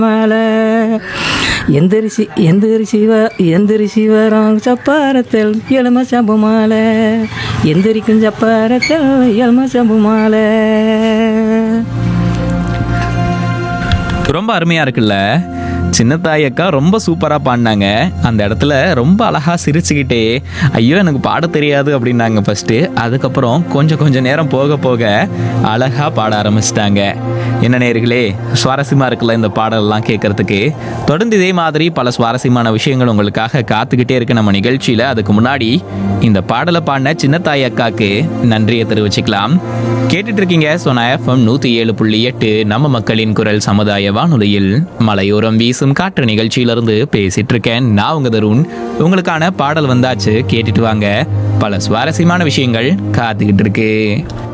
மேலே எந்திரிசி எந்திரிசி வ எந்திரிசி வரோம் சப்பாரத்தில் எலும சம்பு மாலை எந்திரிக்கும் சப்பாரத்தில் எலும சம்பு மாலை ரொம்ப அருமையா இருக்குல்ல சின்னத்தாய் அக்கா ரொம்ப சூப்பரா பாடினாங்க அந்த இடத்துல ரொம்ப அழகா சிரிச்சுக்கிட்டே ஐயோ எனக்கு பாட தெரியாது அப்படின்னாங்க ஃபர்ஸ்ட் அதுக்கப்புறம் கொஞ்சம் கொஞ்சம் நேரம் போக போக அழகா பாட ஆரம்பிச்சிட்டாங்க என்ன நேர்களே சுவாரஸ்யமா இருக்குல்ல இந்த பாடலெல்லாம் கேட்கறதுக்கு தொடர்ந்து இதே மாதிரி பல சுவாரஸ்யமான விஷயங்கள் உங்களுக்காக காத்துக்கிட்டே இருக்கு நம்ம நிகழ்ச்சியில அதுக்கு முன்னாடி இந்த பாடலை பாடின சின்னத்தாய் அக்காக்கு நன்றியை தெரிவிச்சுக்கலாம் கேட்டுட்டு இருக்கீங்க சோனா எஃப்எம் நூத்தி ஏழு புள்ளி எட்டு நம்ம மக்களின் குரல் சமுதாய வானொலியில் மலையோரம் வீசும் காற்று நிகழ்ச்சியிலிருந்து பேசிட்டு இருக்கேன் நான் உங்க தருண் உங்களுக்கான பாடல் வந்தாச்சு கேட்டுட்டு வாங்க பல சுவாரஸ்யமான விஷயங்கள் காத்துக்கிட்டு இருக்கு